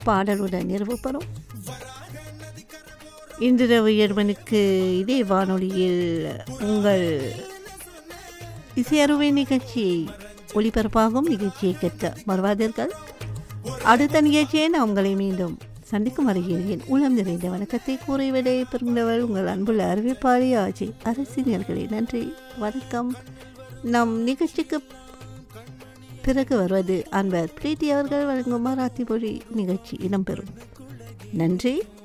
பாடலுடன் நிறுவப்படும் இன்றிரவு ஏழு மணிக்கு இதே வானொலியில் உங்கள் இசையறுவை நிகழ்ச்சியை ஒளிபரப்பாகும் நிகழ்ச்சியை கேட்க மறவாதீர்கள் அடுத்த நிகழ்ச்சியை நான் உங்களை மீண்டும் சந்திக்கும் வரையில் என் உளம் நிறைந்த வணக்கத்தை கூறிவிடை பெறுகிறவள் உங்கள் அன்புள்ள அறிவிப்பாளி ஆட்சி அரசியல்களே நன்றி வணக்கம் நம் நிகழ்ச்சிக்கு பிறகு வருவது அன்பர் பிரீத்தி அவர்கள் வழங்கும் மராத்தி மொழி நிகழ்ச்சி இடம்பெறும் நன்றி